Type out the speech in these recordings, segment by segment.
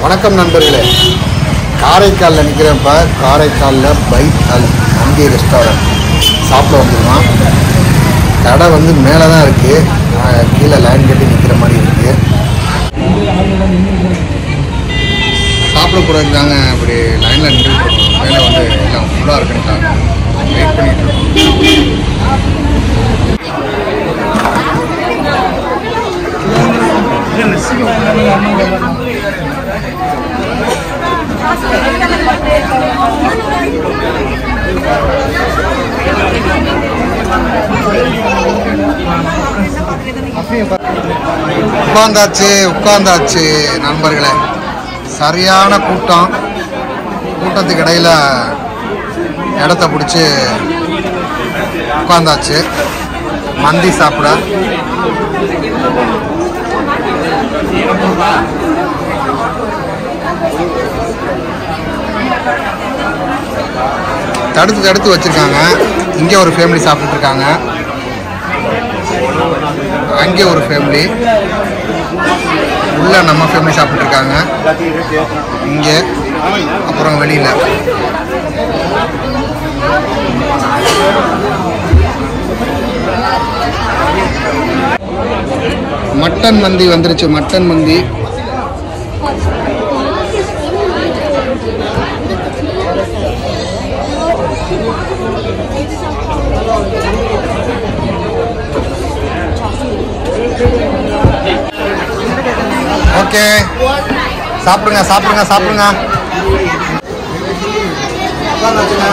வணக்கம் நண்பர்களே காரைக்காலில் நிற்கிறப்ப காரைக்காலில் பைட் அல் நந்தி ரெஸ்டாரண்ட் சாப்பிட வந்துருவான் கடை வந்து மேலே தான் இருக்குது கீழே லைன் கட்டி நிற்கிற மாதிரி இருக்குது சாப்பிட போகிறதுக்கு தாங்க அப்படி லைனில் நின்று மேலே வந்து எல்லாம் ஃபுல்லாக இருக்குன்ட்டாங்க வெயிட் பண்ணிட்டு இருக்கோம் உட்காந்தாச்சு உட்காந்தாச்சு நண்பர்களே சரியான கூட்டம் கூட்டத்துக்கு இடையில இடத்த பிடிச்சி உட்காந்தாச்சு மந்தி சாப்பிட தடுத்து தடுத்து வச்சிருக்காங்க இங்கே ஒரு ஃபேமிலி சாப்பிட்டுட்டு இருக்காங்க அங்கே ஒரு ஃபேமிலி உள்ள நம்ம ஃபேமிலி சாப்பிட்டு இருக்காங்க இங்கே அப்புறம் வெளியில் மட்டன் மந்தி வந்துருச்சு மட்டன் மந்தி ஓகே சாப்பிடுங்க சாப்பிடுங்க சாப்பிடுங்க உட்காந்தாச்சுங்க.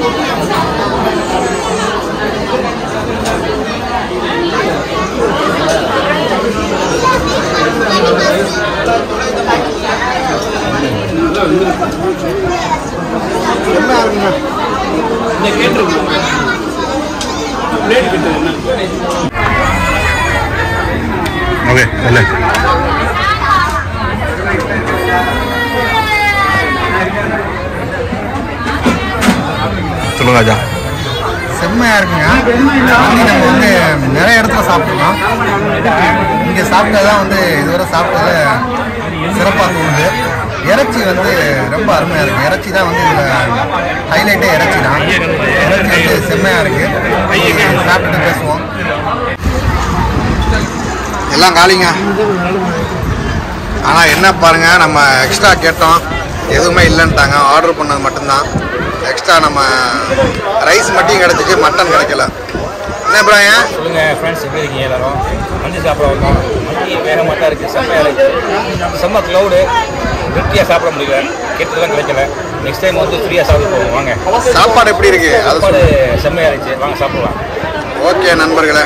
என்ன ஆகுங்க? ஓகே இல்லை சொல்லுங்க ராஜா செம்மையா இருக்குங்க இங்க நம்ம வந்து நிறைய இடத்துல சாப்பிட்றோம் இங்கே சாப்பிட்டதான் வந்து இதுவரை சாப்பிட்டதுல சிறப்பாக தோணுது இறைச்சி வந்து ரொம்ப அருமையாக இருக்குது இறைச்சி தான் வந்து இதில் ஹைலைட்டே இறைச்சி தான் இறைச்சி வந்து செம்மையாக இருக்குது சாப்பிட்டுட்டு பேசுவோம் எல்லாம் காலிங்க ஆனால் என்ன பாருங்க நம்ம எக்ஸ்ட்ரா கேட்டோம் எதுவுமே இல்லைன்ட்டாங்க ஆர்டர் பண்ணது மட்டும்தான் எக்ஸ்ட்ரா நம்ம ரைஸ் மட்டும் கிடச்சிச்சு மட்டன் கிடைக்கல என்ன பிராயன் சொல்லுங்க ஃப்ரெண்ட்ஸ் எப்படி இருக்கீங்க எல்லாரும் மந்தி சாப்பிட வந்தோம் மந்தி வேக மாட்டா இருக்கு செம்மையாக இருக்கு செம்ம க்ளவுடு திருப்தியாக சாப்பிட முடியல கேட்டதெல்லாம் கிடைக்கல நெக்ஸ்ட் டைம் வந்து ஃப்ரீயாக சாப்பிட போவோம் வாங்க சாப்பாடு எப்படி இருக்கு அது சாப்பாடு செம்மையாக இருந்துச்சு வாங்க சாப்பிடலாம் ஓகே நண்பர்களே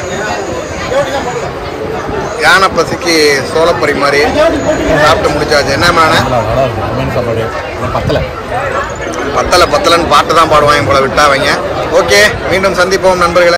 யானை பசிக்கு சோளப்பறி மாதிரி சாப்பிட்டு முடிச்சாச்சு என்ன மேலே மீன் சாப்பாடு பத்தலை பத்தலை பத்தலைன்னு பாட்டு தான் பாடுவாங்க போல விட்டாவங்க ஓகே மீண்டும் சந்திப்போம் நண்பர்களே